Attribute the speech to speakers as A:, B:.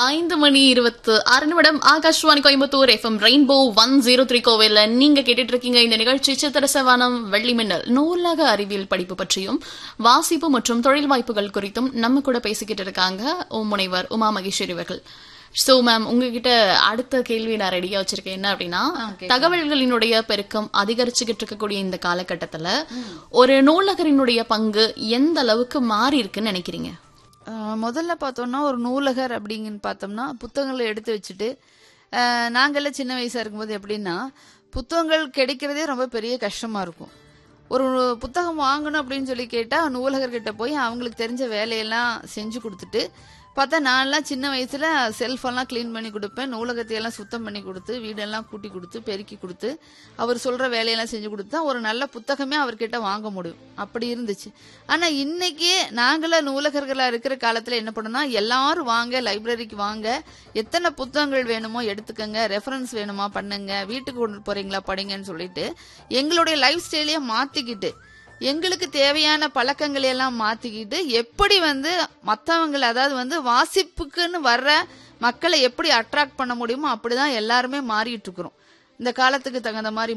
A: ஐந்து மணி இருபத்து ஆறு நிமிடம் Akashvani Coimbatore FM rainbow one zero three கோவில்ல நீங்க கேட்டுட்டு இருக்கீங்க இந்த நிகழ்ச்சி சித்திரசவானம் வெள்ளி மின்னல் நூலக அறிவியல் படிப்பு பற்றியும் வாசிப்பு மற்றும் தொழில் வாய்ப்புகள் குறித்தும் நம்ம கூட பேசிக்கிட்டு இருக்காங்க ஓ முனைவர் உமா மகேஸ்வரி அவர்கள் சோ மேம் உங்ககிட்ட அடுத்த கேள்வி நான் ரெடியா வச்சிருக்கேன் என்ன அப்படின்னா தகவல்களினுடைய பெருக்கம் அதிகரிச்சுக்கிட்டு இருக்கக்கூடிய இந்த காலகட்டத்துல ஒரு நூலகரினுடைய பங்கு எந்த அளவுக்கு மாறி இருக்குன்னு நினைக்கிறீங்க
B: ஆஹ் முதல்ல பார்த்தோம்னா ஒரு நூலகர் அப்படிங்கன்னு பார்த்தோம்னா புத்தகங்களை எடுத்து வச்சுட்டு ஆஹ் நாங்கெல்லாம் சின்ன வயசா இருக்கும்போது எப்படின்னா புத்தகங்கள் கிடைக்கிறதே ரொம்ப பெரிய கஷ்டமா இருக்கும் ஒரு புத்தகம் வாங்கணும் அப்படின்னு சொல்லி கேட்டால் நூலகர்கிட்ட போய் அவங்களுக்கு தெரிஞ்ச வேலையெல்லாம் செஞ்சு கொடுத்துட்டு பார்த்தா நான்லாம் சின்ன வயசுல செல்ஃபெல்லாம் க்ளீன் பண்ணி கொடுப்பேன் நூலகத்தையெல்லாம் சுத்தம் பண்ணி கொடுத்து வீடெல்லாம் கூட்டி கொடுத்து பெருக்கி கொடுத்து அவர் சொல்ற வேலையெல்லாம் செஞ்சு கொடுத்து தான் ஒரு நல்ல புத்தகமே அவர்கிட்ட வாங்க முடியும் அப்படி இருந்துச்சு ஆனா இன்னைக்கு நாங்கள நூலகர்களா இருக்கிற காலத்துல என்ன பண்ணோம்னா எல்லாரும் வாங்க லைப்ரரிக்கு வாங்க எத்தனை புத்தகங்கள் வேணுமோ எடுத்துக்கங்க ரெஃபரன்ஸ் வேணுமா பண்ணுங்க வீட்டுக்கு கொண்டு போறீங்களா படிங்கன்னு சொல்லிட்டு எங்களுடைய லைஃப் ஸ்டைலையே மாத்திக்கிட்டு எங்களுக்கு தேவையான பழக்கங்களை எல்லாம் மாத்திக்கிட்டு எப்படி வந்து மற்றவங்களை அதாவது வந்து வாசிப்புக்குன்னு வர்ற மக்களை எப்படி அட்ராக்ட் பண்ண முடியுமோ அப்படிதான் எல்லாருமே மாறிட்டு இருக்கிறோம் இந்த காலத்துக்கு தகுந்த மாதிரி